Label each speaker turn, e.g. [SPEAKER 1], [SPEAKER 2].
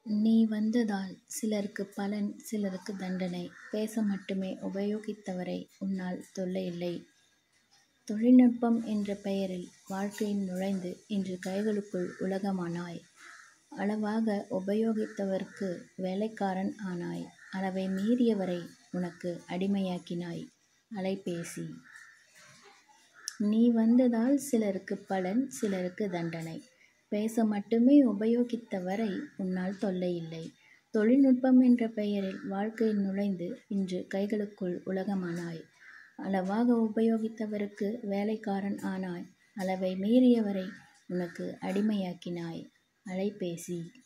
[SPEAKER 1] நீ வந்ததால் சிலருக்கு பலன் சிலருக்கு தண்டனை. பேச மட்டுமே உபயோகித்தவரை உன்னால் தொல்லையில்லை. தொழில்நுட்பம் என்ற பெயரில் வாழ்க்கையில் நுழைந்து இன்று கைகளுக்குள் உலகமானாய். அளவாக உபயோகித்தவருக்கு வேலைக்காரன் ஆனாய். அளவை மீறியவரை உனக்கு அடிமையாக்கினாய். அலைபேசி. நீ வந்ததால் சிலருக்கு பலன் சிலருக்கு தண்டனை. பேச மட்டுமே உபயோகித்தவரை உன்னால் தொல்லையில்லை. தொழில்நுட்பம் என்ற பெயரில் வாழ்க்கையில் நுழைந்து இன்று கைகளுக்குள் உலகமானாய். அளவாக உபயோகித்தவருக்கு வேலைக்காரன் ஆனாய். அளவை மீறியவரை உனக்கு அடிமையாக்கினாய். அலைபேசி.